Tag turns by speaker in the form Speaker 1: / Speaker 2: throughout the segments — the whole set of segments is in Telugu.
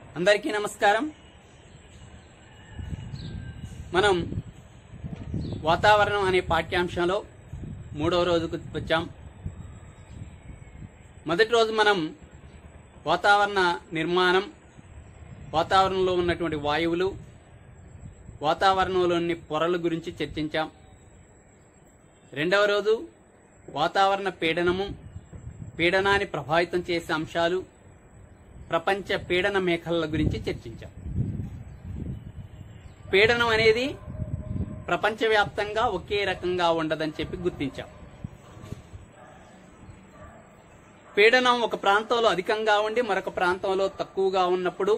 Speaker 1: అందరికీ నమస్కారం మనం వాతావరణం అనే పాఠ్యాంశంలో మూడవ రోజుకు వచ్చాం మొదటి రోజు మనం వాతావరణ నిర్మాణం వాతావరణంలో ఉన్నటువంటి వాయువులు వాతావరణంలోని పొరల గురించి చర్చించాం రెండవ రోజు వాతావరణ పీడనము పీడనాన్ని ప్రభావితం చేసే అంశాలు ప్రపంచ పీడన మేఖల గురించి చర్చించాం పీడనం అనేది ప్రపంచవ్యాప్తంగా ఒకే రకంగా ఉండదని చెప్పి గుర్తించాం పీడనం ఒక ప్రాంతంలో అధికంగా ఉండి మరొక ప్రాంతంలో తక్కువగా ఉన్నప్పుడు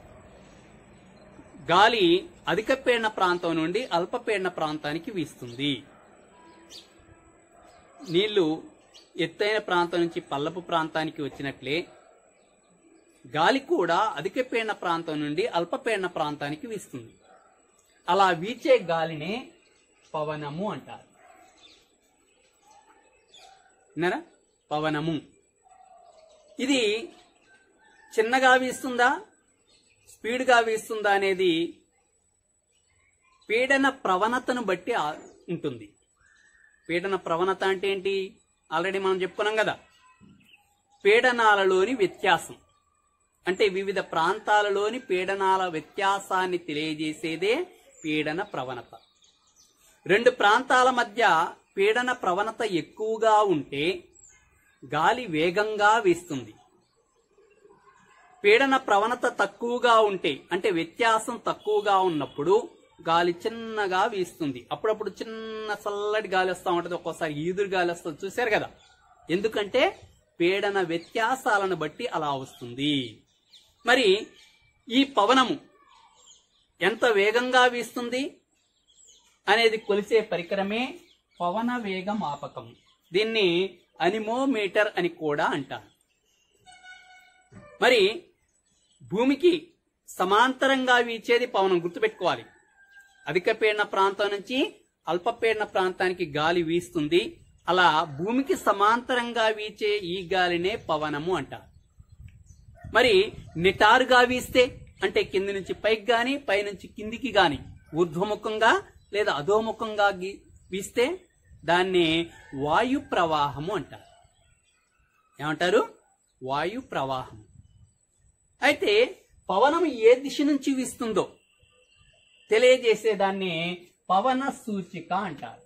Speaker 1: గాలి అధిక పీడన ప్రాంతం నుండి అల్పపీడన ప్రాంతానికి వీస్తుంది నీళ్లు ఎత్తైన ప్రాంతం నుంచి పల్లపు ప్రాంతానికి వచ్చినట్లే గాలి కూడా అధిక పీడన ప్రాంతం నుండి అల్పపీడన ప్రాంతానికి వీస్తుంది అలా వీచే గాలినే పవనము అంటారు విన్నారా పవనము ఇది చిన్నగా వీస్తుందా స్పీడ్గా వీస్తుందా అనేది పీడన ప్రవణతను బట్టి ఆ- ఉంటుంది పీడన ప్రవణత అంటే ఏంటి ఆల్రెడీ మనం చెప్పుకున్నాం కదా పీడనాలలోని వ్యత్యాసం అంటే వివిధ ప్రాంతాలలోని పీడనాల వ్యత్యాసాన్ని తెలియజేసేదే పీడన ప్రవణత రెండు ప్రాంతాల మధ్య పీడన ప్రవణత ఎక్కువగా ఉంటే గాలి వేగంగా వీస్తుంది పీడన ప్రవణత తక్కువగా ఉంటే అంటే వ్యత్యాసం తక్కువగా ఉన్నప్పుడు గాలి చిన్నగా వీస్తుంది అప్పుడప్పుడు చిన్న చల్లటి గాలి వస్తూ ఉంటుంది ఒక్కోసారి ఈదురు గాలి వస్తుంది చూశారు కదా ఎందుకంటే పీడన వ్యత్యాసాలను బట్టి అలా వస్తుంది మరి ఈ పవనము ఎంత వేగంగా వీస్తుంది అనేది కొలిసే పరికరమే పవన వేగ మాపకం దీన్ని అనిమోమీటర్ అని కూడా అంటారు మరి భూమికి సమాంతరంగా వీచేది పవనం గుర్తుపెట్టుకోవాలి అధిక పీడన ప్రాంతం నుంచి అల్పపీడన ప్రాంతానికి గాలి వీస్తుంది అలా భూమికి సమాంతరంగా వీచే ఈ గాలినే పవనము అంటారు మరి నిటారుగా వీస్తే అంటే కింది నుంచి పైకి గాని పై నుంచి కిందికి గాని ఊర్ధ్వముఖంగా లేదా అధోముఖంగా గీ- వీస్తే దాన్ని వాయు ప్రవాహము అంటారు ఏమంటారు వాయు ప్రవాహం అయితే పవనం ఏ దిశ నుంచి వీస్తుందో తెలియజేసే దాన్ని పవన సూచిక అంటారు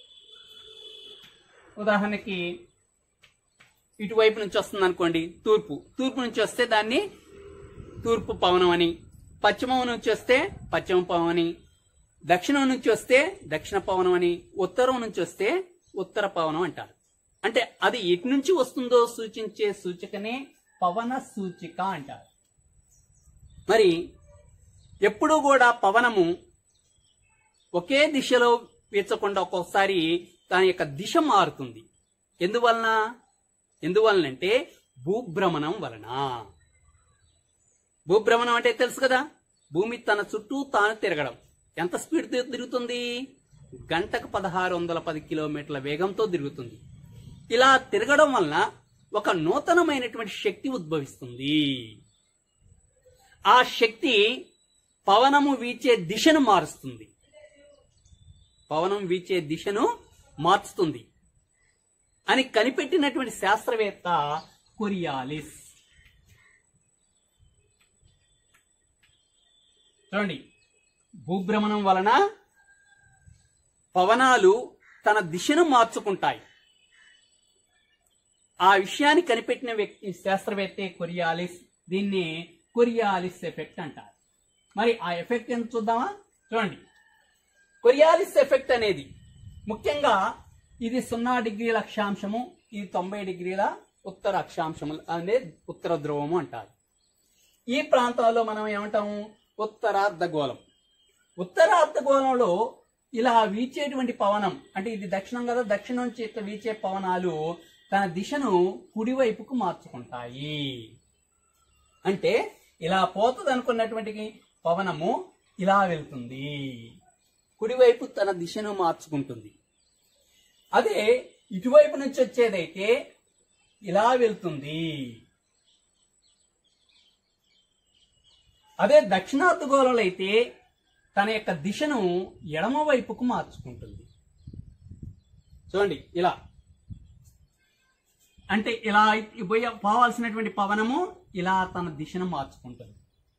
Speaker 1: ఉదాహరణకి ఇటువైపు నుంచి వస్తుంది అనుకోండి తూర్పు తూర్పు నుంచి వస్తే దాన్ని తూర్పు పవనం అని పశ్చిమం నుంచి వస్తే పశ్చిమ పవనం అని దక్షిణం నుంచి వస్తే దక్షిణ పవనం అని ఉత్తరం నుంచి వస్తే ఉత్తర పవనం అంటారు అంటే అది ఎటు నుంచి వస్తుందో సూచించే సూచికనే పవన సూచిక అంటారు మరి ఎప్పుడూ కూడా పవనము ఒకే దిశలో వీచకుండా ఒక్కొక్కసారి దాని యొక్క దిశ మారుతుంది ఎందువలన ఎందువలనంటే భూభ్రమణం వలన భూభ్రమణం అంటే తెలుసు కదా భూమి తన చుట్టూ తాను తిరగడం ఎంత స్పీడ్ తి- తిరుగుతుంది గంటకు పదహారు వందల పది కిలోమీటర్ల వేగంతో తిరుగుతుంది ఇలా తిరగడం వలన ఒక నూతనమైనటువంటి శక్తి ఉద్భవిస్తుంది ఆ శక్తి పవనము వీచే దిశను మారుస్తుంది పవనం వీచే దిశను మార్చుతుంది అని కనిపెట్టినటువంటి శాస్త్రవేత్త కొరియాలిస్ చూడండి భూభ్రమణం వలన పవనాలు తన దిశను మార్చుకుంటాయి ఆ విషయాన్ని కనిపెట్టిన వ్యక్తి శాస్త్రవేత్తే కొరియాలిస్ దీన్ని కొరియాలిస్ ఎఫెక్ట్ అంటారు మరి ఆ ఎఫెక్ట్ ఎంత చూద్దామా చూడండి కొరియాలిస్ ఎఫెక్ట్ అనేది ముఖ్యంగా ఇది సున్నా డిగ్రీల అక్షాంశము ఇది తొంభై డిగ్రీల ఉత్తర అక్షాంశము అనేది ఉత్తర ధ్రువము అంటారు ఈ ప్రాంతాల్లో మనం ఏమంటాము ఉత్తరార్ధగోళం ఉత్తరార్ధగోళంలో ఇలా వీచేటువంటి పవనం అంటే ఇది దక్షిణం కదా దక్షిణం నుంచి ఇట్లా వీచే పవనాలు తన దిశను కుడివైపుకు మార్చుకుంటాయి అంటే ఇలా పోతుంది అనుకున్నటువంటి పవనము ఇలా వెళ్తుంది కుడివైపు తన దిశను మార్చుకుంటుంది అదే ఇటువైపు నుంచి వచ్చేదైతే ఇలా వెళ్తుంది అదే దక్షిణార్ధగోళంలో అయితే తన యొక్క దిశను ఎడమ వైపుకు మార్చుకుంటుంది చూడండి ఇలా అంటే ఇలా పోయే పోవాల్సినటువంటి పవనము ఇలా తన దిశను మార్చుకుంటుంది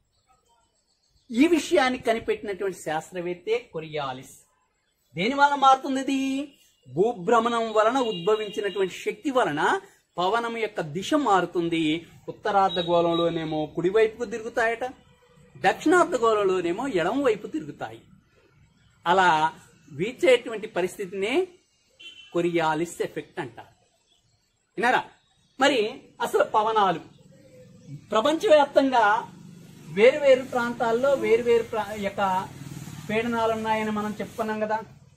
Speaker 1: ఈ విషయాన్ని కనిపెట్టినటువంటి శాస్త్రవేత్తే కొరియాలిస్ దేని వలన మారుతుంది ఇది భూభ్రమణం వలన ఉద్భవించినటువంటి శక్తి వలన పవనం యొక్క దిశ మారుతుంది ఉత్తరార్ధగోళంలోనేమో కుడివైపుకు తిరుగుతాయట దక్షిణార్ధగోళంలోనేమో ఎడమ వైపు తిరుగుతాయి అలా వీచేటువంటి పరిస్థితినే కొరియాలిస్ ఎఫెక్ట్ అంటారు విన్నారా మరి అసలు పవనాలు ప్రపంచవ్యాప్తంగా వేరు వేరు ప్రాంతాల్లో వేరు వేరు ప్రా యొక్క పీడనాలు ఉన్నాయని మనం చెప్పుకున్నాం కదా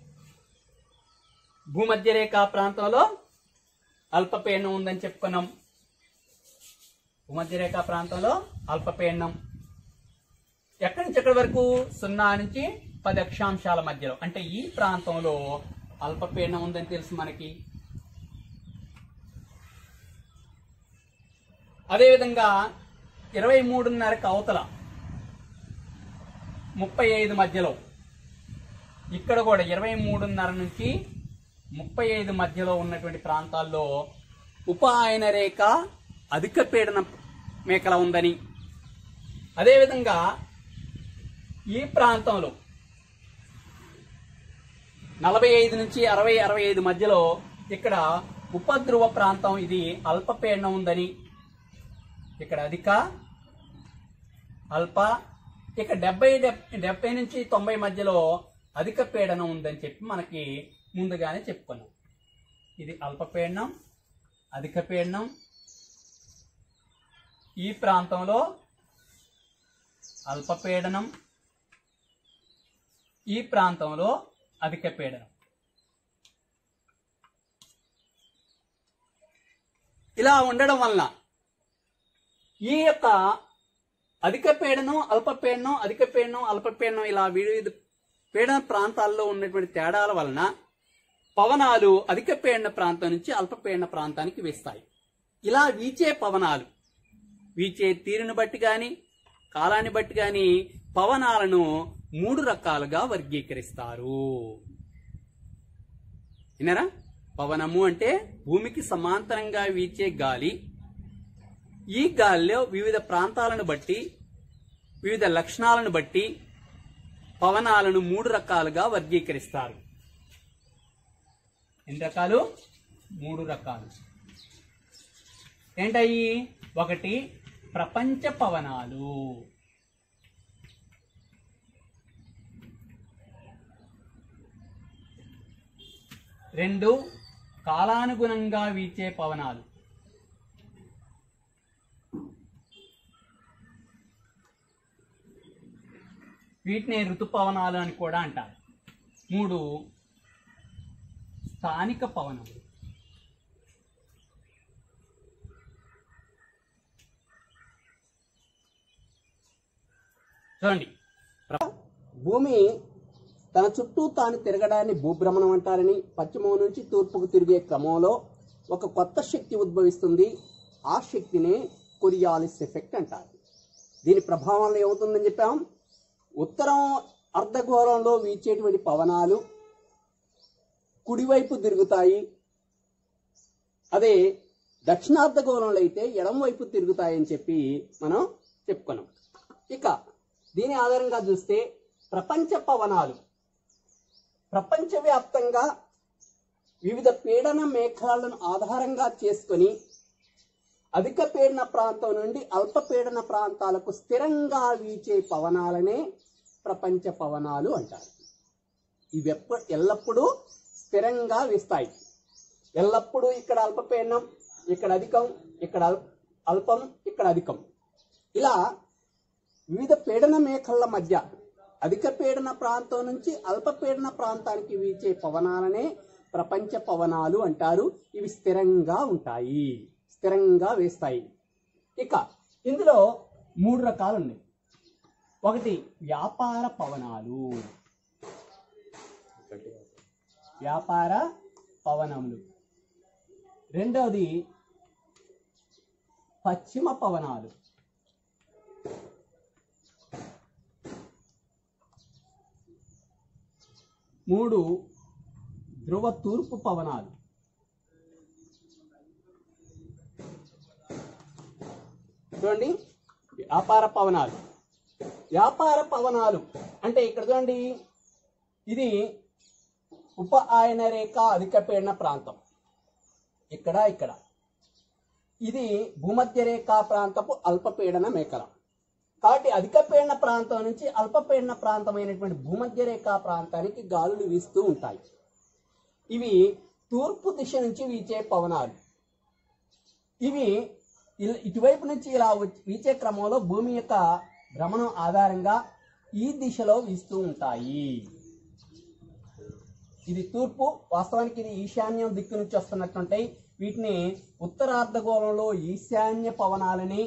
Speaker 1: భూమధ్య రేఖ ప్రాంతంలో అల్పపీడనం ఉందని చెప్పుకున్నాం భూమధ్య రేఖ ప్రాంతంలో అల్పపీడనం ఎక్కడి నుంచి ఎక్కడి వరకు సున్నా నుంచి పది అక్షాంశాల మధ్యలో అంటే ఈ ప్రాంతంలో అల్పపీడనం ఉందని తెలుసు మనకి అదేవిధంగా ఇరవై మూడున్నరకు అవతల ముప్పై ఐదు మధ్యలో ఇక్కడ కూడా ఇరవై మూడున్నర నుంచి ముప్పై ఐదు మధ్యలో ఉన్నటువంటి ప్రాంతాల్లో ఉపాయన రేఖ అధిక పీడన మేకల ఉందని అదేవిధంగా ఈ ప్రాంతంలో నలభై ఐదు నుంచి అరవై అరవై ఐదు మధ్యలో ఇక్కడ ఉపద్రువ ప్రాంతం ఇది అల్పపీడనం ఉందని ఇక్కడ అధిక అల్ప ఇక డెబ్బై డెబ్బై నుంచి తొంభై మధ్యలో అధిక పీడనం ఉందని చెప్పి మనకి ముందుగానే చెప్పుకున్నాం ఇది అల్పపీడనం అధిక పీడనం ఈ ప్రాంతంలో అల్పపీడనం ఈ ప్రాంతంలో అధిక పీడనం ఇలా ఉండడం వలన ఈ యొక్క అధిక పీడనం అల్పపీడనం అధిక పీడనం అల్పపీడనం ఇలా వివిధ పీడన ప్రాంతాల్లో ఉన్నటువంటి తేడాల వలన పవనాలు అధిక పీడన ప్రాంతం నుంచి అల్పపీడన ప్రాంతానికి వేస్తాయి ఇలా వీచే పవనాలు వీచే తీరును బట్టి కానీ కాలాన్ని బట్టి కానీ పవనాలను మూడు రకాలుగా వర్గీకరిస్తారు వినరా పవనము అంటే భూమికి సమాంతరంగా వీచే గాలి ఈ గాలిలో వివిధ ప్రాంతాలను బట్టి వివిధ లక్షణాలను బట్టి పవనాలను మూడు రకాలుగా వర్గీకరిస్తారు ఎన్ని రకాలు మూడు రకాలు ఏంటయ్యి ఒకటి ప్రపంచ పవనాలు రెండు కాలానుగుణంగా వీచే పవనాలు వీటిని ఋతుపవనాలు అని కూడా అంటారు మూడు స్థానిక పవనాలు చూడండి
Speaker 2: భూమి తన చుట్టూ తాను తిరగడాన్ని భూభ్రమణం అంటారని పశ్చిమం నుంచి తూర్పుకు తిరిగే క్రమంలో ఒక కొత్త శక్తి ఉద్భవిస్తుంది ఆ శక్తినే కొరియాలిస్ ఎఫెక్ట్ అంటారు దీని ప్రభావం వల్ల ఏమవుతుందని చెప్పాం ఉత్తరం అర్ధగోళంలో వీచేటువంటి పవనాలు కుడివైపు తిరుగుతాయి అదే దక్షిణార్ధగోళంలో అయితే ఎడం వైపు తిరుగుతాయని చెప్పి మనం చెప్పుకున్నాం ఇక దీని ఆధారంగా చూస్తే ప్రపంచ పవనాలు ప్రపంచవ్యాప్తంగా వివిధ పీడన మేఘాలను ఆధారంగా చేసుకొని అధిక పీడన ప్రాంతం నుండి అల్ప పీడన ప్రాంతాలకు స్థిరంగా వీచే పవనాలనే ప్రపంచ పవనాలు అంటారు ఇవి ఎప్ప ఎల్లప్పుడూ స్థిరంగా వీస్తాయి ఎల్లప్పుడూ ఇక్కడ అల్పపీడనం ఇక్కడ అధికం ఇక్కడ అల్- అల్పం ఇక్కడ అధికం ఇలా వివిధ పీడన మేఖల మధ్య అధిక పీడన ప్రాంతం నుంచి అల్ప పీడన ప్రాంతానికి వీచే పవనాలనే ప్రపంచ పవనాలు అంటారు ఇవి స్థిరంగా ఉంటాయి స్థిరంగా వేస్తాయి ఇక ఇందులో మూడు రకాలు ఉన్నాయి ఒకటి వ్యాపార పవనాలు వ్యాపార పవనములు రెండవది పశ్చిమ పవనాలు మూడు ధ్రువ తూర్పు పవనాలు చూడండి వ్యాపార పవనాలు వ్యాపార పవనాలు అంటే ఇక్కడ చూడండి ఇది ఉప ఆయన రేఖ అధిక పీడన ప్రాంతం ఇక్కడ ఇక్కడ ఇది భూమధ్య రేఖ ప్రాంతపు అల్పపీడన మేఖల కాబట్టి అధిక పీడన ప్రాంతం నుంచి అల్పపీడన ప్రాంతమైనటువంటి భూమధ్య రేఖ ప్రాంతానికి గాలులు వీస్తూ ఉంటాయి ఇవి తూర్పు దిశ నుంచి వీచే పవనాలు ఇవి ఇల్- ఇటువైపు నుంచి ఇలా వచ్చి- వీచే క్రమంలో భూమి యొక్క భ్రమణం ఆధారంగా ఈ దిశలో వీస్తూ ఉంటాయి ఇది తూర్పు వాస్తవానికి ఇది ఈశాన్యం దిక్కు నుంచి వస్తున్నట్టుంటాయి వీటిని ఉత్తరార్ధగోళంలో ఈశాన్య పవనాలని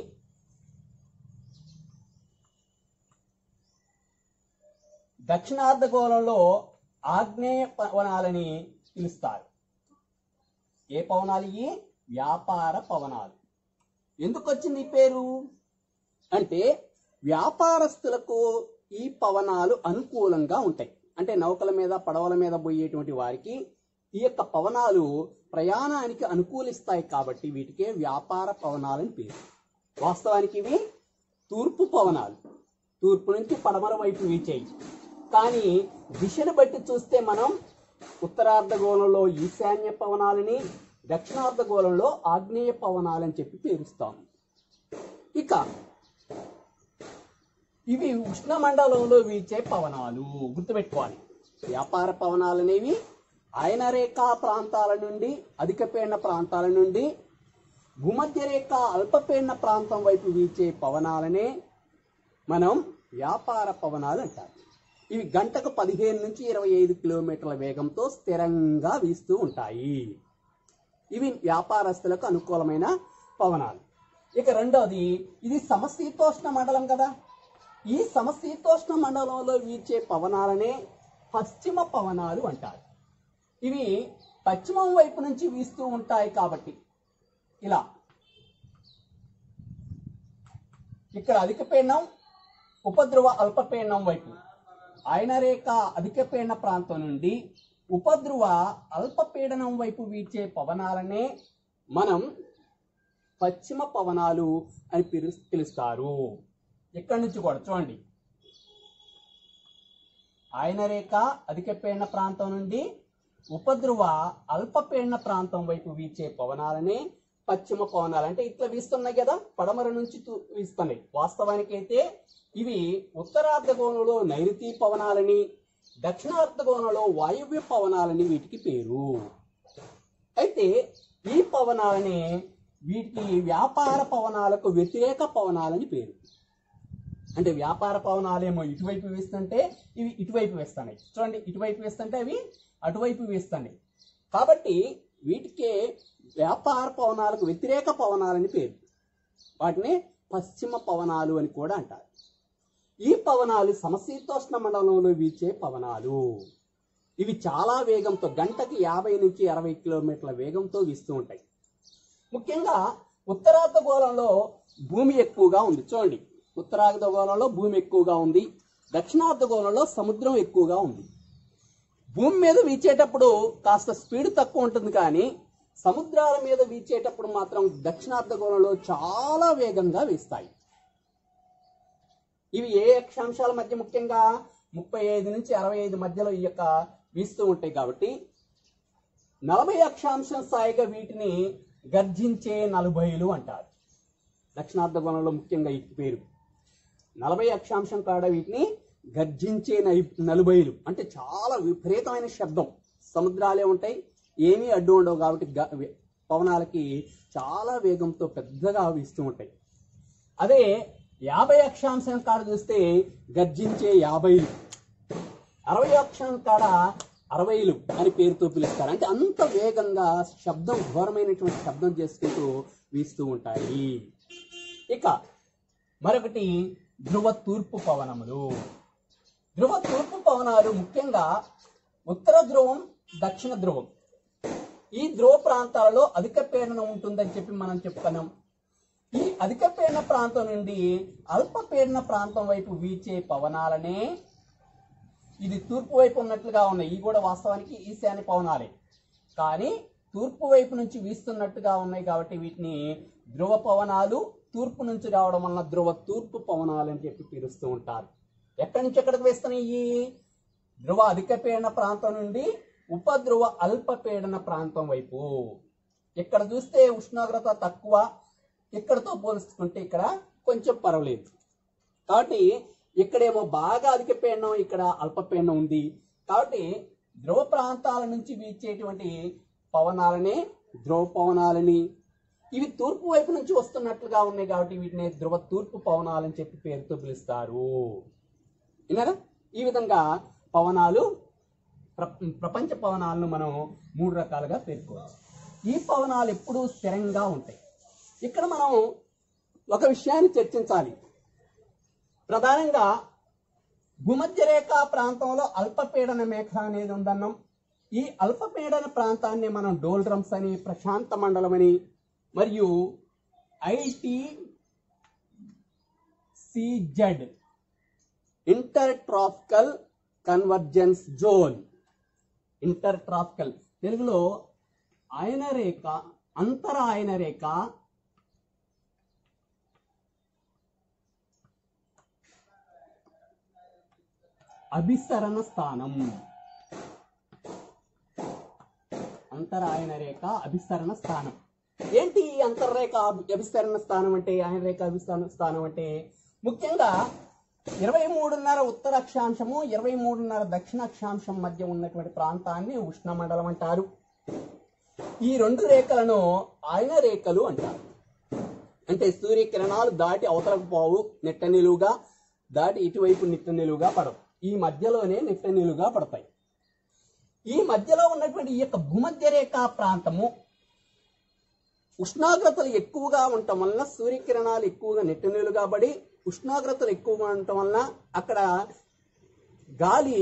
Speaker 2: దక్షిణార్ధగోళంలో ఆగ్నేయ పవనాలని పిలుస్తారు ఏ పవనాలు ఇవి వ్యాపార పవనాలు ఎందుకు వచ్చింది ఈ పేరు అంటే వ్యాపారస్తులకు ఈ పవనాలు అనుకూలంగా ఉంటాయి అంటే నౌకల మీద పడవల మీద పోయేటువంటి వారికి ఈ యొక్క పవనాలు ప్రయాణానికి అనుకూలిస్తాయి కాబట్టి వీటికే వ్యాపార పవనాలని పేరు వాస్తవానికి ఇవి తూర్పు పవనాలు తూర్పు నుంచి పడమర వైపు వీచాయి కానీ దిశను బట్టి చూస్తే మనం ఉత్తరార్ధగోళంలో ఈశాన్య పవనాలని దక్షిణార్ధగోళంలో ఆగ్నేయ పవనాలని చెప్పి పేరుస్తాం ఇక ఇవి ఉష్ణమండలంలో వీచే పవనాలు గుర్తుపెట్టుకోవాలి వ్యాపార పవనాలు అనేవి ఆయన రేఖా ప్రాంతాల నుండి అధిక పీడన ప్రాంతాల నుండి భూమధ్య రేఖ అల్పపీడన ప్రాంతం వైపు వీచే పవనాలనే మనం వ్యాపార పవనాలు అంటారు ఇవి గంటకు పదిహేను నుంచి ఇరవై ఐదు కిలోమీటర్ల వేగంతో స్థిరంగా వీస్తూ ఉంటాయి ఇవి వ్యాపారస్తులకు అనుకూలమైన పవనాలు ఇక రెండవది ఇది సమశీతోష్ణ మండలం కదా ఈ సమశీతోష్ణ మండలంలో వీచే పవనాలనే పశ్చిమ పవనాలు అంటారు ఇవి పశ్చిమం వైపు నుంచి వీస్తూ ఉంటాయి కాబట్టి ఇలా ఇక్కడ అధిక పీడనం ఉపద్రవ అల్పపీడనం వైపు ఆయన రేఖ అధిక పీడన ప్రాంతం నుండి ఉపద్రవ అల్పపీడనం వైపు వీచే పవనాలనే మనం పశ్చిమ పవనాలు అని పిలు పిలుస్తారు ఇక్కడి నుంచి కూడా చూడండి ఆయన రేఖ అధిక పీడన ప్రాంతం నుండి ఉపద్రవ అల్పపీడన ప్రాంతం వైపు వీచే పవనాలనే పశ్చిమ పవనాలు అంటే ఇట్లా వీస్తున్నాయి కదా పడమర నుంచి తూ- వీస్తున్నాయి వాస్తవానికి అయితే ఇవి ఉత్తరార్ధగోణంలో నైరుతి పవనాలని దక్షిణార్ధగోణంలో వాయువ్య పవనాలని వీటికి పేరు అయితే ఈ పవనాలని వీటికి వ్యాపార పవనాలకు వ్యతిరేక పవనాలని పేరు అంటే వ్యాపార పవనాలేమో ఇటువైపు వేస్తుంటే ఇవి ఇటువైపు వేస్తున్నాయి చూడండి ఇటువైపు వేస్తుంటే అవి అటువైపు వేస్తున్నాయి కాబట్టి వీటికే వ్యాపార పవనాలకు వ్యతిరేక పవనాలని పేరు వాటిని పశ్చిమ పవనాలు అని కూడా అంటారు ఈ పవనాలు సమశీతోష్ణ మండలంలో వీచే పవనాలు ఇవి చాలా వేగంతో గంటకి యాభై నుంచి అరవై కిలోమీటర్ల వేగంతో వీస్తూ ఉంటాయి ముఖ్యంగా ఉత్తరార్ధగోళంలో భూమి ఎక్కువగా ఉంది చూడండి ఉత్తరార్ధగోళంలో భూమి ఎక్కువగా ఉంది దక్షిణార్ధగోళంలో సముద్రం ఎక్కువగా ఉంది భూమి మీద వీచేటప్పుడు కాస్త స్పీడ్ తక్కువ ఉంటుంది కానీ సముద్రాల మీద వీచేటప్పుడు మాత్రం దక్షిణార్ధగోళంలో చాలా వేగంగా వీస్తాయి ఇవి ఏ అక్షాంశాల మధ్య ముఖ్యంగా ముప్పై ఐదు నుంచి అరవై ఐదు మధ్యలో ఈ యొక్క వీస్తూ ఉంటాయి కాబట్టి నలభై అక్షాంశం స్థాయిగా వీటిని గర్జించే నలుబైలు అంటారు దక్షిణార్ధగోళంలో ముఖ్యంగా ఈ పేరు నలభై అక్షాంశం కాడ వీటిని గర్జించే నై- నలుబైలు అంటే చాలా విపరీతమైన శబ్దం సముద్రాలే ఉంటాయి ఏమీ అడ్డు ఉండవు కాబట్టి గ- వే- పవనాలకి చాలా వేగంతో పెద్దగా వీస్తూ ఉంటాయి అదే యాభై అక్షాంశం కాడ చూస్తే గర్జించే యాభైలు అరవై అక్షరం కాడ అరవైలు అని పేరుతో పిలుస్తారు అంటే అంత వేగంగా శబ్దం ఘోరమైనటువంటి శబ్దం చేసుకుంటూ వీస్తూ ఉంటాయి ఇక మరొకటి ధ్రువ తూర్పు పవనములు ధ్రువ తూర్పు పవనాలు ముఖ్యంగా ఉత్తర ధ్రువం దక్షిణ ధ్రువం ఈ ధ్రువ ప్రాంతాలలో అధిక పీడనం ఉంటుందని చెప్పి మనం చెప్పుకున్నాం ఈ అధిక పీడన ప్రాంతం నుండి అల్ప పీడన ప్రాంతం వైపు వీచే పవనాలనే ఇది తూర్పు వైపు ఉన్నట్లుగా ఉన్నాయి ఇవి కూడా వాస్తవానికి ఈశాన్య పవనాలే కానీ తూర్పు వైపు నుంచి వీస్తున్నట్టుగా ఉన్నాయి కాబట్టి వీటిని ధ్రువ పవనాలు తూర్పు నుంచి రావడం వలన ధ్రువ తూర్పు పవనాలు అని చెప్పి పిలుస్తూ ఉంటారు ఎక్కడి నుంచి ఎక్కడికి వేస్తున్నాయి ధ్రువ అధిక పీడన ప్రాంతం నుండి ఉపధ్రువ అల్పపీడన ప్రాంతం వైపు ఇక్కడ చూస్తే ఉష్ణోగ్రత తక్కువ ఇక్కడతో పోల్చుకుంటే ఇక్కడ కొంచెం పర్వాలేదు కాబట్టి ఇక్కడేమో బాగా అధిక పీడనం ఇక్కడ అల్పపీడనం ఉంది కాబట్టి ధ్రువ ప్రాంతాల నుంచి వీచేటువంటి పవనాలనే ధ్రువ పవనాలని ఇవి తూర్పు వైపు నుంచి వస్తున్నట్లుగా ఉన్నాయి కాబట్టి వీటిని ధ్రువ తూర్పు పవనాలని చెప్పి పేరుతో పిలుస్తారు విన్నారా ఈ విధంగా పవనాలు ప్ర- ప్రపంచ పవనాలను మనం మూడు రకాలుగా పేర్కోవచ్చు ఈ పవనాలు ఎప్పుడూ స్థిరంగా ఉంటాయి ఇక్కడ మనం ఒక విషయాన్ని చర్చించాలి ప్రధానంగా భూమధ్య రేఖ ప్రాంతంలో అల్పపీడన మేఘ అనేది ఉందన్నాం ఈ అల్పపీడన ప్రాంతాన్ని మనం డోల్డ్రమ్స్ అని ప్రశాంత మండలం అని మరియు IT CZ inter tropical convergence zone inter tropical తెలుగులో ఆయన రేఖ అంతర ఆయన రేఖ అభిసరణ స్థానం అంతరాయన రేఖ అభిసరణ స్థానం ఏంటి ఈ అంతర్రేఖ అభి- అభిసరణ స్థానం అంటే ఆయన రేఖ అభిసరణ స్థానం అంటే ముఖ్యంగా ఇరవై మూడున్నర ఉత్తర అక్షాంశము ఇరవై మూడున్నర దక్షిణ అక్షాంశం మధ్య ఉన్నటువంటి ప్రాంతాన్ని ఉష్ణమండలం అంటారు ఈ రెండు రేఖలను ఆయన రేఖలు అంటారు అంటే సూర్యకిరణాలు దాటి అవతలకు పోవు నిట్ట నిలువుగా దాటి ఇటువైపు నిట్ట నిలువుగా పడవు ఈ మధ్యలోనే నిట్ట నిలువుగా పడతాయి ఈ మధ్యలో ఉన్నటువంటి ఈ యొక్క భూమధ్య రేఖ ప్రాంతము ఉష్ణోగ్రతలు ఎక్కువగా ఉండటం వలన సూర్యకిరణాలు ఎక్కువగా నిట్టనీలుగా పడి ఉష్ణోగ్రతలు ఎక్కువగా ఉండటం వలన అక్కడ గాలి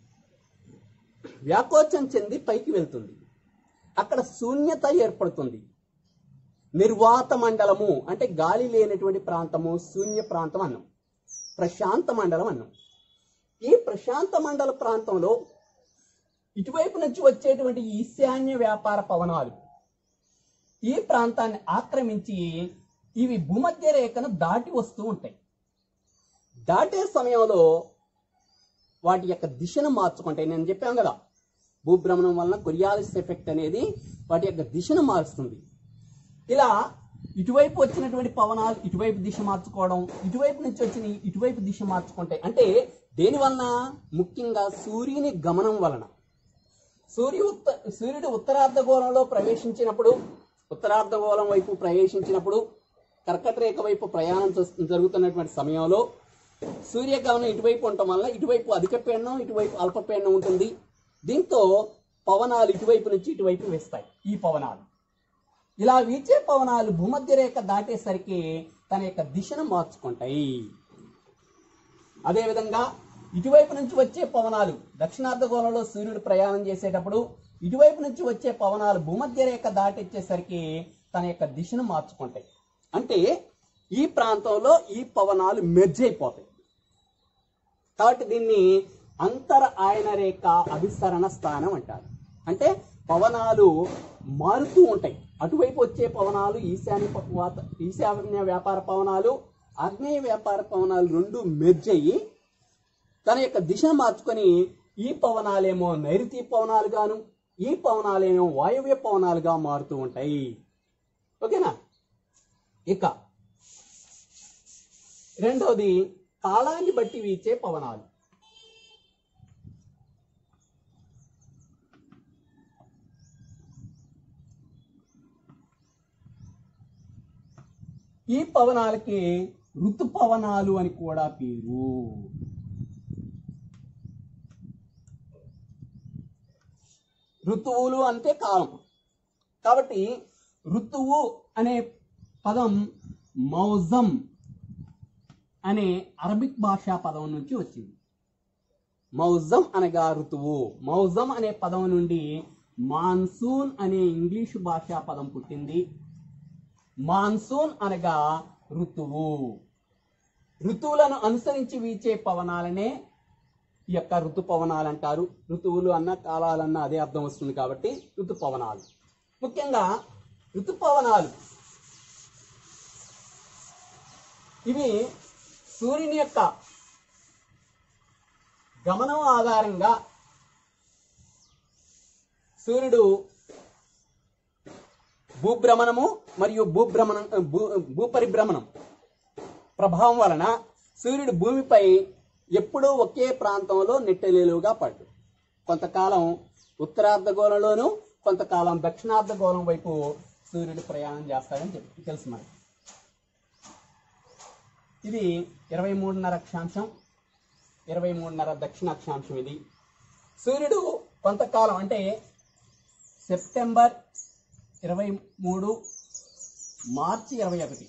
Speaker 2: వ్యాకోచం చెంది పైకి వెళ్తుంది అక్కడ శూన్యత ఏర్పడుతుంది నిర్వాత మండలము అంటే గాలి లేనటువంటి ప్రాంతము శూన్య ప్రాంతం అన్నాం ప్రశాంత మండలం అన్నాం ఈ ప్రశాంత మండల ప్రాంతంలో ఇటువైపు నుంచి వచ్చేటువంటి ఈశాన్య వ్యాపార పవనాలు ఈ ప్రాంతాన్ని ఆక్రమించి ఇవి భూమధ్య రేఖను దాటి వస్తూ ఉంటాయి దాటే సమయంలో వాటి యొక్క దిశను మార్చుకుంటాయి నేను చెప్పాను కదా భూభ్రమణం వలన కొరియాలిస్ ఎఫెక్ట్ అనేది వాటి యొక్క దిశను మారుస్తుంది ఇలా ఇటువైపు వచ్చినటువంటి పవనాలు ఇటువైపు దిశ మార్చుకోవడం ఇటువైపు నుంచి వచ్చిన ఇటువైపు దిశ మార్చుకుంటాయి అంటే దేని వలన ముఖ్యంగా సూర్యుని గమనం వలన సూర్యు ఉత్త సూర్యుడు ఉత్తరార్ధగోళంలో ప్రవేశించినప్పుడు ఉత్తరార్ధగోళం వైపు ప్రవేశించినప్పుడు కర్కట రేఖ వైపు ప్రయాణం చేస్తు- జరుగుతున్నటువంటి సమయంలో సూర్యగమనం ఇటువైపు ఉండటం వల్ల ఇటువైపు అధిక పీడనం ఇటువైపు అల్ప పీడనం ఉంటుంది దీంతో పవనాలు ఇటువైపు నుంచి ఇటువైపు వేస్తాయి ఈ పవనాలు ఇలా వీచే పవనాలు భూమధ్య రేఖ దాటేసరికి తన యొక్క దిశను మార్చుకుంటాయి అదేవిధంగా ఇటువైపు నుంచి వచ్చే పవనాలు దక్షిణార్ధగోళంలో సూర్యుడు ప్రయాణం చేసేటప్పుడు ఇటువైపు నుంచి వచ్చే పవనాలు భూమధ్య రేఖ దాటొచ్చేసరికి తన యొక్క దిశను మార్చుకుంటాయి అంటే ఈ ప్రాంతంలో ఈ పవనాలు మెర్జ్ అయిపోతాయి కాబట్టి దీన్ని అంతర ఆయన రేఖ అభిసరణ స్థానం అంటారు అంటే పవనాలు మారుతూ ఉంటాయి అటువైపు వచ్చే పవనాలు ఈశాన్య ప- వాత- ఈశాన్య వ్యాపార పవనాలు ఆగ్నేయ వ్యాపార పవనాలు రెండు మెర్జ్ అయ్యి తన యొక్క దిశ మార్చుకొని ఈ పవనాలేమో నైరుతి పవనాలు గాను ఈ పవనాలేమో వాయువ్య పవనాలుగా మారుతూ ఉంటాయి ఓకేనా ఇక రెండవది కాలాన్ని బట్టి వీచే పవనాలు ఈ పవనాలకి ఋతుపవనాలు అని కూడా పేరు ఋతువులు అంటే కాలం కాబట్టి ఋతువు అనే పదం మౌజం అనే అరబిక్ భాషా పదం నుంచి వచ్చింది మౌజం అనగా ఋతువు మౌజం అనే పదం నుండి మాన్సూన్ అనే ఇంగ్లీషు భాషా పదం పుట్టింది మాన్సూన్ అనగా ఋతువు ఋతువులను అనుసరించి వీచే పవనాలనే ఈ యొక్క ఋతుపవనాలు అంటారు ఋతువులు అన్న కాలాలన్న అదే అర్థం వస్తుంది కాబట్టి ఋతుపవనాలు ముఖ్యంగా ఋతుపవనాలు ఇవి సూర్యుని యొక్క గమనం ఆధారంగా సూర్యుడు భూభ్రమణము మరియు భూభ్రమణం భూ భూపరిభ్రమణం ప్రభావం వలన సూర్యుడు భూమిపై ఎప్పుడూ ఒకే ప్రాంతంలో నెట్టలేలుగా పడ్డు కొంతకాలం ఉత్తరార్ధగోళంలోను కొంతకాలం దక్షిణార్ధగోళం వైపు సూర్యుడు ప్రయాణం చేస్తాడని చెప్పి తెలుసు మనకి ఇది ఇరవై మూడున్నర అక్షాంశం ఇరవై మూడున్నర దక్షిణ అక్షాంశం ఇది సూర్యుడు కొంతకాలం అంటే సెప్టెంబర్ ఇరవై మూడు మార్చి ఇరవై ఒకటి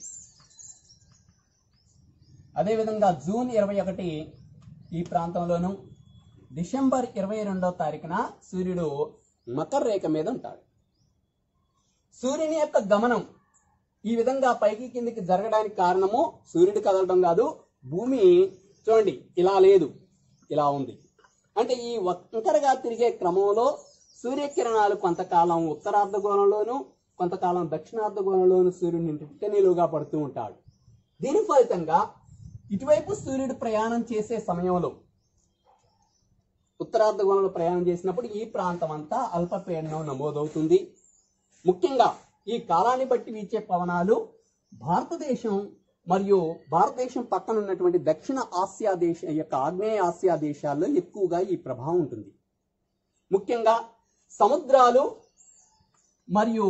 Speaker 2: అదేవిధంగా జూన్ ఇరవై ఒకటి ఈ ప్రాంతంలోను డిసెంబర్ ఇరవై రెండవ తారీఖున సూర్యుడు మకర రేఖ మీద ఉంటాడు సూర్యుని యొక్క గమనం ఈ విధంగా పైకి కిందికి జరగడానికి కారణము సూర్యుడు కదలడం కాదు భూమి చూడండి ఇలా లేదు ఇలా ఉంది అంటే ఈ వంకరగా తిరిగే క్రమంలో సూర్యకిరణాలు కొంతకాలం ఉత్తరార్ధగోళంలోను కొంతకాలం దక్షిణార్ధగోళంలోను సూర్యుడిని నిలువుగా పడుతూ ఉంటాడు దీని ఫలితంగా ఇటువైపు సూర్యుడు ప్రయాణం చేసే సమయంలో ఉత్తరార్ధగోళంలో ప్రయాణం చేసినప్పుడు ఈ ప్రాంతం అంతా అల్పపీడనం నమోదవుతుంది ముఖ్యంగా ఈ కాలాన్ని బట్టి వీచే పవనాలు భారతదేశం మరియు భారతదేశం పక్కన ఉన్నటువంటి దక్షిణ ఆసియా దేశ ఈ యొక్క ఆగ్నేయ ఆసియా దేశాల్లో ఎక్కువగా ఈ ప్రభావం ఉంటుంది ముఖ్యంగా సముద్రాలు మరియు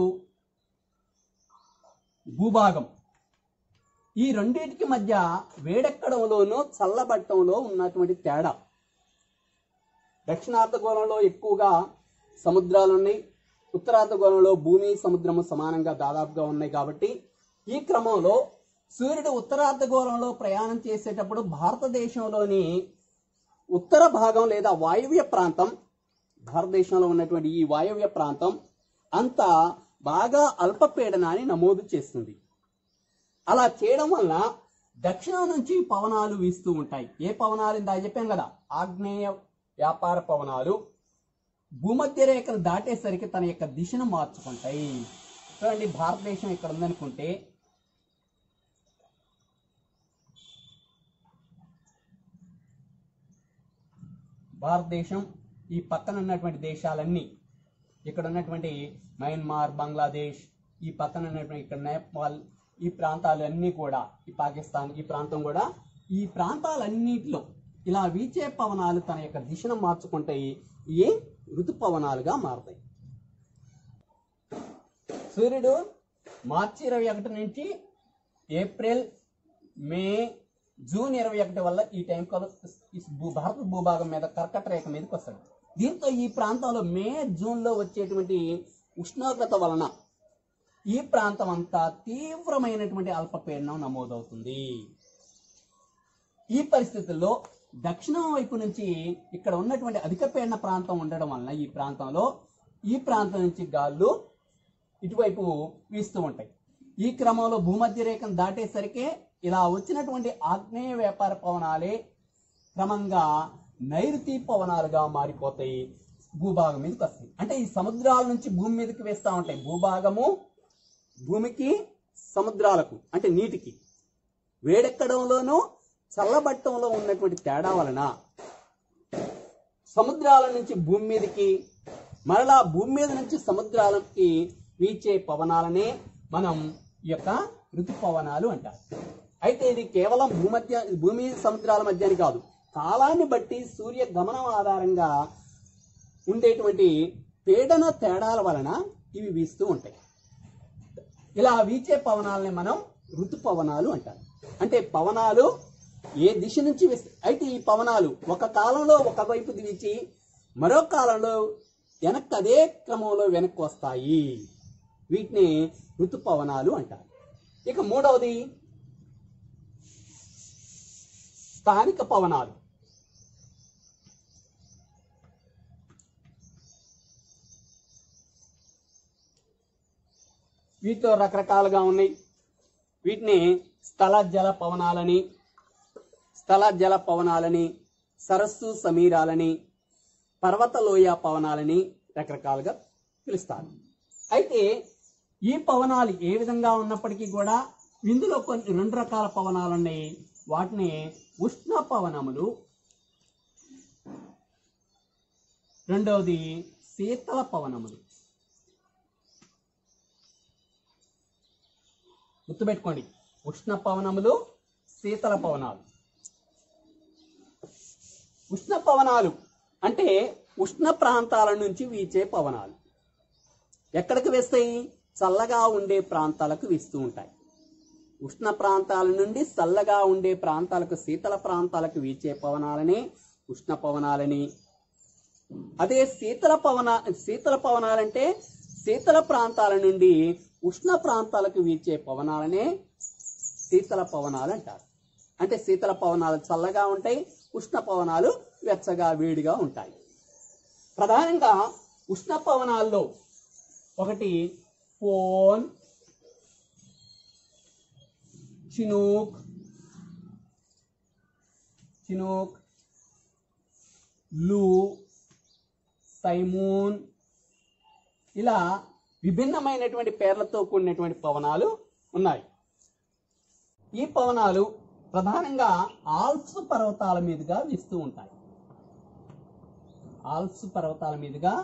Speaker 2: భూభాగం ఈ రెండింటికి మధ్య వేడెక్కడంలోనూ చల్లబట్టంలో ఉన్నటువంటి తేడా దక్షిణార్ధగోళంలో ఎక్కువగా సముద్రాలు ఉన్నాయి ఉత్తరార్ధగోళంలో భూమి సముద్రము సమానంగా దాదాపుగా ఉన్నాయి కాబట్టి ఈ క్రమంలో సూర్యుడు ఉత్తరార్ధగోళంలో ప్రయాణం చేసేటప్పుడు భారతదేశంలోని ఉత్తర భాగం లేదా వాయువ్య ప్రాంతం భారతదేశంలో ఉన్నటువంటి ఈ వాయువ్య ప్రాంతం అంతా బాగా అల్పపీడనాన్ని నమోదు చేస్తుంది అలా చేయడం వల్ల దక్షిణం నుంచి పవనాలు వీస్తూ ఉంటాయి ఏ పవనాలు ఇందా చెప్పాం కదా ఆగ్నేయ వ్యాపార పవనాలు భూమధ్య రేఖను దాటేసరికి తన యొక్క దిశను మార్చుకుంటాయి చూడండి భారతదేశం ఇక్కడ ఉందనుకుంటే భారతదేశం ఈ పక్కన ఉన్నటువంటి దేశాలన్నీ ఇక్కడ ఉన్నటువంటి మయన్మార్ బంగ్లాదేశ్ ఈ పక్కన ఉన్నటువంటి ఇక్కడ నేపాల్ ఈ ప్రాంతాలు అన్నీ కూడా ఈ పాకిస్తాన్ ఈ ప్రాంతం కూడా ఈ ప్రాంతాలన్నిటిలో ఇలా వీచే పవనాలు తన యొక్క దిశను మార్చుకుంటాయి ఏ ఋతుపవనాలుగా మారతాయి సూర్యుడు మార్చి ఇరవై ఒకటి నుంచి ఏప్రిల్ మే జూన్ ఇరవై ఒకటి వల్ల ఈ టైం కాలం ఈ భూ- భారత భూభాగం మీద కర్కట రేఖ మీదకి వస్తాడు దీంతో ఈ ప్రాంతంలో మే జూన్లో వచ్చేటువంటి ఉష్ణోగ్రత వలన ఈ ప్రాంతం అంతా తీవ్రమైనటువంటి అల్పపీడనం నమోదవుతుంది ఈ పరిస్థితుల్లో దక్షిణం వైపు నుంచి ఇక్కడ ఉన్నటువంటి అధిక పీడన ప్రాంతం ఉండడం వలన ఈ ప్రాంతంలో ఈ ప్రాంతం నుంచి గాళ్ళు ఇటువైపు వీస్తూ ఉంటాయి ఈ క్రమంలో భూమధ్య రేఖను దాటేసరికి ఇలా వచ్చినటువంటి ఆగ్నేయ వ్యాపార పవనాలే క్రమంగా నైరుతి పవనాలుగా మారిపోతాయి భూభాగం మీదకి వస్తాయి అంటే ఈ సముద్రాల నుంచి భూమి మీదకి వేస్తూ ఉంటాయి భూభాగము భూమికి సముద్రాలకు అంటే నీటికి వేడెక్కడంలోనూ చల్లబట్టంలో ఉన్నటువంటి తేడా వలన సముద్రాల నుంచి భూమి మీదకి మరలా భూమి మీద నుంచి సముద్రాలకి వీచే పవనాలనే మనం ఈ యొక్క ఋతుపవనాలు అంటారు అయితే ఇది కేవలం భూమధ్య భూమి సముద్రాల మధ్యని కాదు కాలాన్ని బట్టి సూర్య గమనం ఆధారంగా ఉండేటువంటి పీడన తేడాల వలన ఇవి వీస్తూ ఉంటాయి ఇలా వీచే పవనాలని మనం ఋతుపవనాలు అంటారు అంటే పవనాలు ఏ దిశ నుంచి వేస్తాయి అయితే ఈ పవనాలు ఒక కాలంలో ఒక వైపు వీచి మరో కాలంలో వెనక్కి అదే క్రమంలో వెనక్కి వస్తాయి వీటిని ఋతుపవనాలు అంటారు ఇక మూడవది స్థానిక పవనాలు వీటిలో రకరకాలుగా ఉన్నాయి వీటిని స్థల జల పవనాలని స్థల జల పవనాలని సరస్సు సమీరాలని పర్వతలోయ పవనాలని రకరకాలుగా పిలుస్తారు అయితే ఈ పవనాలు ఏ విధంగా ఉన్నప్పటికీ కూడా ఇందులో కొన్ని రెండు రకాల పవనాలు ఉన్నాయి వాటిని ఉష్ణ పవనములు రెండవది శీతల పవనములు గుర్తుపెట్టుకోండి ఉష్ణ పవనములు శీతల పవనాలు ఉష్ణ పవనాలు అంటే ఉష్ణ ప్రాంతాల నుంచి వీచే పవనాలు ఎక్కడికి వేస్తాయి చల్లగా ఉండే ప్రాంతాలకు వీస్తూ ఉంటాయి ఉష్ణ ప్రాంతాల నుండి చల్లగా ఉండే ప్రాంతాలకు శీతల ప్రాంతాలకు వీచే పవనాలని ఉష్ణ పవనాలని అదే శీతల పవన శీతల పవనాలంటే శీతల ప్రాంతాల నుండి ఉష్ణ ప్రాంతాలకు వీచే పవనాలనే శీతల పవనాలు అంటారు అంటే శీతల పవనాలు చల్లగా ఉంటాయి ఉష్ణ పవనాలు వెచ్చగా వేడిగా ఉంటాయి ప్రధానంగా ఉష్ణ పవనాల్లో ఒకటి ఫోన్ చినూక్ చినూక్ లూ సైమూన్ ఇలా విభిన్నమైనటువంటి పేర్లతో కూడినటువంటి పవనాలు ఉన్నాయి ఈ పవనాలు ప్రధానంగా ఆల్ప్స్ పర్వతాల మీదుగా వీస్తూ ఉంటాయి ఆల్ప్స్ పర్వతాల మీదుగా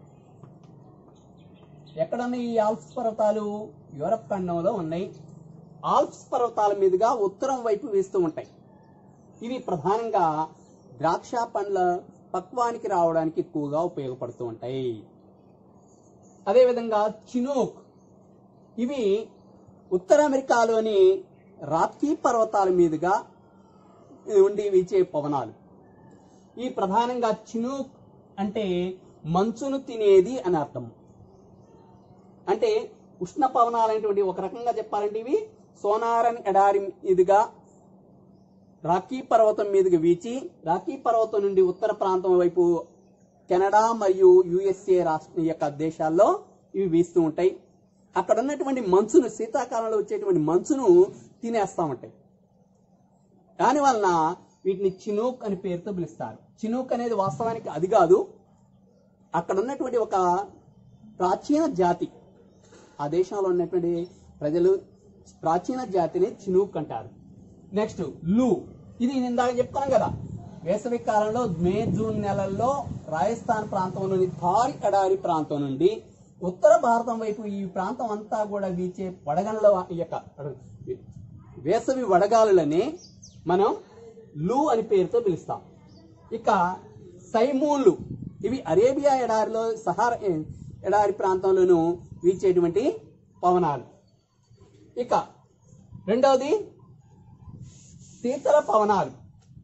Speaker 2: ఎక్కడున్నాయి ఈ ఆల్ప్స్ పర్వతాలు యూరప్ ఖండంలో ఉన్నాయి ఆల్ప్స్ పర్వతాల మీదుగా ఉత్తరం వైపు వీస్తూ ఉంటాయి ఇవి ప్రధానంగా ద్రాక్ష పండ్ల పక్వానికి రావడానికి ఎక్కువగా ఉపయోగపడుతూ ఉంటాయి అదేవిధంగా చినూక్ ఇవి ఉత్తర అమెరికాలోని రాక్కీ పర్వతాల మీదుగా ఉండి వీచే పవనాలు ఈ ప్రధానంగా చినూక్ అంటే మంచును తినేది అని అర్థం అంటే ఉష్ణ పవనాలు అనేటువంటి ఒక రకంగా చెప్పాలంటే ఇవి సోనారన్ ఎడారి మీదుగా రాకీ పర్వతం మీదుగా వీచి రాకీ పర్వతం నుండి ఉత్తర ప్రాంతం వైపు కెనడా మరియు యుఎస్ఏ రాష్ట్ర యొక్క దేశాల్లో ఇవి వీస్తూ ఉంటాయి అక్కడ ఉన్నటువంటి మంచును శీతాకాలంలో వచ్చేటువంటి మంచును తినేస్తా ఉంటాయి దాని వలన వీటిని చినూక్ అని పేరుతో పిలుస్తారు చినూక్ అనేది వాస్తవానికి అది కాదు అక్కడ ఉన్నటువంటి ఒక ప్రాచీన జాతి ఆ దేశంలో ఉన్నటువంటి ప్రజలు ప్రాచీన జాతిని చినూక్ అంటారు నెక్స్ట్ లూ ఇది నేను ఇందాక చెప్తాను కదా వేసవి కాలంలో మే జూన్ నెలల్లో రాజస్థాన్ ప్రాంతంలోని థార్ ఎడారి ప్రాంతం నుండి ఉత్తర భారతం వైపు ఈ ప్రాంతం అంతా కూడా వీచే వడగండ్ల ఈ యొక్క వేసవి వడగాలులని మనం లూ అని పేరుతో పిలుస్తాం ఇక సైమూన్లు ఇవి అరేబియా ఎడారిలో సహార ఎడారి ప్రాంతంలోనూ వీచేటువంటి పవనాలు ఇక రెండవది శీతల పవనాలు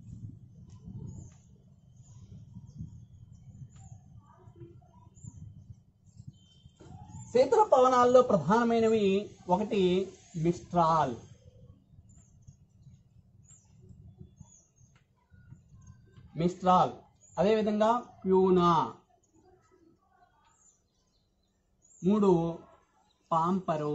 Speaker 2: శీతల పవనాల్లో ప్రధానమైనవి ఒకటి మిస్ట్రాల్ మిస్ట్రాల్ అదేవిధంగా ప్యూనా మూడు పాంపరు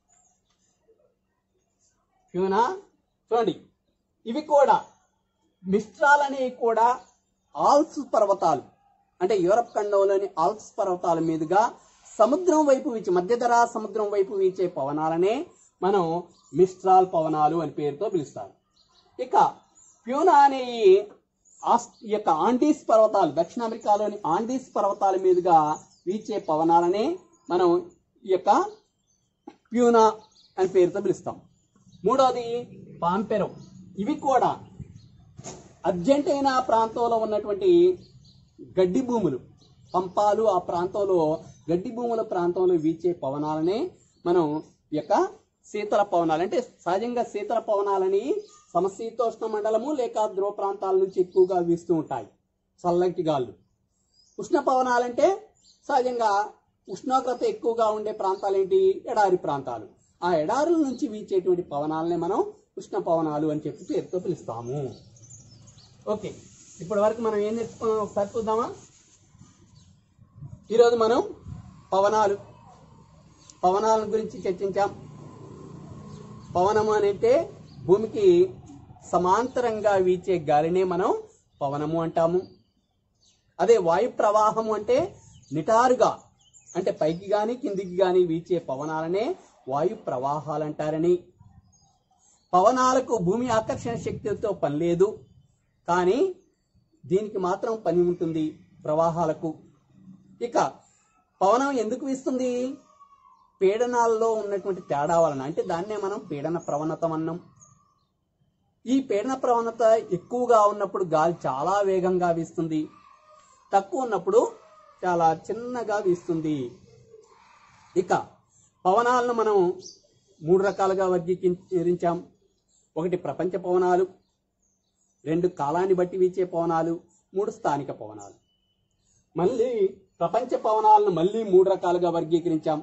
Speaker 2: ప్యూనా చూడండి ఇవి కూడా మిస్ట్రాల్ అనేవి కూడా ఆల్ప్స్ పర్వతాలు అంటే యూరప్ ఖండంలోని ఆల్ప్స్ పర్వతాల మీదుగా సముద్రం వైపు వీచే మధ్యధరా సముద్రం వైపు వీచే పవనాలనే మనం మిస్ట్రాల్ పవనాలు అని పేరుతో పిలుస్తారు ఇక ప్యూనా అనే ఈ ఆస్ ఈ యొక్క ఆండీస్ పర్వతాలు దక్షిణ అమెరికాలోని ఆండీస్ పర్వతాల మీదుగా వీచే పవనాలనే మనం ఈ యొక్క ప్యూనా అని పేరుతో పిలుస్తాం మూడోది పాంపెరో ఇవి కూడా అర్జెంటీనా ప్రాంతంలో ఉన్నటువంటి గడ్డి భూములు పంపాలు ఆ ప్రాంతంలో గడ్డి భూముల ప్రాంతంలో వీచే పవనాలనే మనం ఈ యొక్క శీతల పవనాలు అంటే సహజంగా శీతల పవనాలని సమశీతోష్ణ మండలము లేక ధ్రువ ప్రాంతాల నుంచి ఎక్కువగా వీస్తూ ఉంటాయి చల్లటి గాళ్ళు ఉష్ణ పవనాలంటే సహజంగా ఉష్ణోగ్రత ఎక్కువగా ఉండే ప్రాంతాలు ఏంటి ఎడారి ప్రాంతాలు ఆ ఎడారుల నుంచి వీచేటువంటి పవనాలనే మనం ఉష్ణ పవనాలు అని చెప్పి పేరుతో పిలుస్తాము ఓకే ఇప్పటి వరకు మనం ఏం నేర్చుకున్నాం ఒకసారి చూద్దామా ఈరోజు మనం పవనాలు పవనాల గురించి చర్చించాం పవనం అని అంటే భూమికి సమాంతరంగా వీచే గాలినే మనం పవనము అంటాము అదే వాయు ప్రవాహము అంటే నిటారుగా అంటే పైకి గాని కిందికి గాని వీచే పవనాలనే వాయు ప్రవాహాలు అంటారని పవనాలకు భూమి ఆకర్షణ శక్తితో పని లేదు కానీ దీనికి మాత్రం పని ఉంటుంది ప్రవాహాలకు ఇక పవనం ఎందుకు వీస్తుంది పీడనాల్లో ఉన్నటువంటి తేడా వలన అంటే దాన్నే మనం పీడన ప్రవణత అన్నాం ఈ పీడన ప్రవణత ఎక్కువగా ఉన్నప్పుడు గాలి చాలా వేగంగా వీస్తుంది తక్కువ ఉన్నప్పుడు చాలా చిన్నగా వీస్తుంది ఇక పవనాలను మనం మూడు రకాలుగా వర్గీకరించాం ఒకటి ప్రపంచ పవనాలు రెండు కాలాన్ని బట్టి వీచే పవనాలు మూడు స్థానిక పవనాలు మళ్ళీ ప్రపంచ పవనాలను మళ్ళీ మూడు రకాలుగా వర్గీకరించాం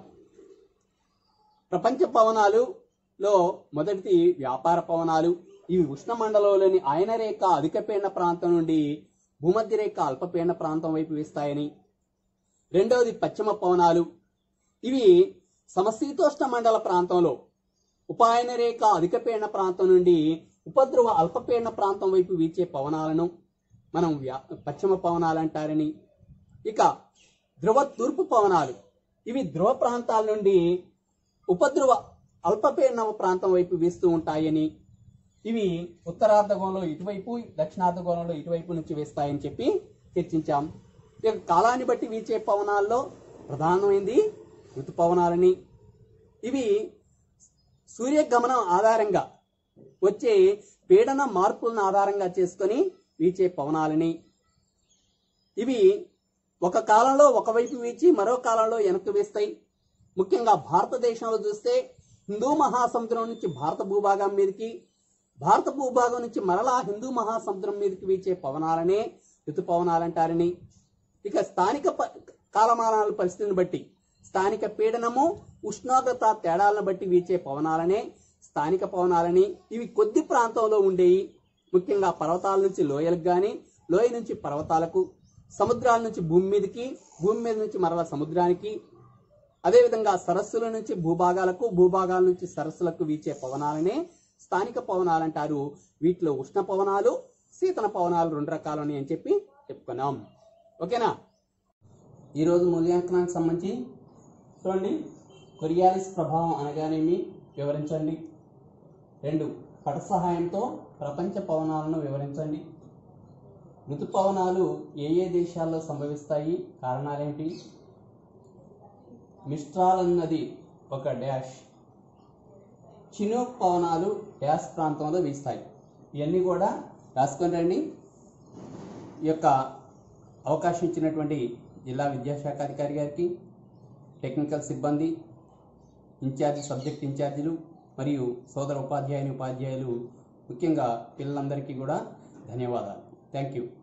Speaker 2: ప్రపంచ పవనాలులో మొదటిది వ్యాపార పవనాలు ఇవి ఉష్ణమండలంలోని ఆయన రేఖ అధిక పీడన ప్రాంతం నుండి భూమధ్య రేఖ అల్పపీడన ప్రాంతం వైపు వీస్తాయని రెండవది పశ్చిమ పవనాలు ఇవి సమశీతోష్ణ మండల ప్రాంతంలో ఉపాయన రేఖ అధిక పీడన ప్రాంతం నుండి ఉపద్రవ అల్పపీడన ప్రాంతం వైపు వీచే పవనాలను మనం వ్యా- పశ్చిమ పవనాలు అంటారని ఇక ధ్రువ తూర్పు పవనాలు ఇవి ధ్రువ ప్రాంతాల నుండి ఉపద్రవ అల్పపీడన ప్రాంతం వైపు వీస్తూ ఉంటాయని ఇవి ఉత్తరార్ధగోళంలో ఇటువైపు దక్షిణార్ధగోళంలో ఇటువైపు నుంచి వేస్తాయని చెప్పి చర్చించాం ఇక కాలాన్ని బట్టి వీచే పవనాల్లో ప్రధానమైంది ఋతుపవనాలని ఇవి సూర్యగమనం ఆధారంగా వచ్చే పీడన మార్పులను ఆధారంగా చేసుకొని వీచే పవనాలని ఇవి ఒక కాలంలో ఒకవైపు వీచి మరో కాలంలో వెనక్కి వీస్తాయి ముఖ్యంగా భారతదేశంలో చూస్తే హిందూ మహాసముద్రం నుంచి భారత భూభాగం మీదకి భారత భూభాగం నుంచి మరలా హిందూ మహాసముద్రం మీదకి వీచే పవనాలనే ఋతుపవనాలంటారని ఇక స్థానిక ప- కాలమానాల పరిస్థితిని బట్టి స్థానిక పీడనము ఉష్ణోగ్రత తేడాలను బట్టి వీచే పవనాలనే స్థానిక పవనాలని ఇవి కొద్ది ప్రాంతంలో ఉండేవి ముఖ్యంగా పర్వతాల నుంచి లోయలకు కానీ లోయ నుంచి పర్వతాలకు సముద్రాల నుంచి భూమి మీదకి భూమి మీద నుంచి మరల సముద్రానికి అదేవిధంగా సరస్సుల నుంచి భూభాగాలకు భూభాగాల నుంచి సరస్సులకు వీచే పవనాలనే స్థానిక పవనాలు అంటారు వీటిలో ఉష్ణ పవనాలు శీతల పవనాలు రెండు రకాలని అని చెప్పి చెప్పుకున్నాం ఓకేనా ఈరోజు మూల్యాంకనానికి సంబంధించి చూడండి కొరియాలిస్ ప్రభావం అనగానేమి వివరించండి రెండు పట సహాయంతో ప్రపంచ పవనాలను వివరించండి ఋతుపవనాలు ఏ ఏ దేశాల్లో సంభవిస్తాయి కారణాలేంటి మిస్ట్రాల్ అన్నది ఒక డాష్ చినూక్ పవనాలు డాష్ ప్రాంతంలో వీస్తాయి ఇవన్నీ కూడా రాసుకొని రండి ఈ యొక్క అవకాశం ఇచ్చినటువంటి జిల్లా విద్యాశాఖ అధికారి గారికి టెక్నికల్ సిబ్బంది ఇన్ఛార్జి సబ్జెక్ట్ ఇన్ఛార్జీలు మరియు సోదర ఉపాధ్యాయుని ఉపాధ్యాయులు ముఖ్యంగా పిల్లలందరికీ కూడా ధన్యవాదాలు థ్యాంక్ యూ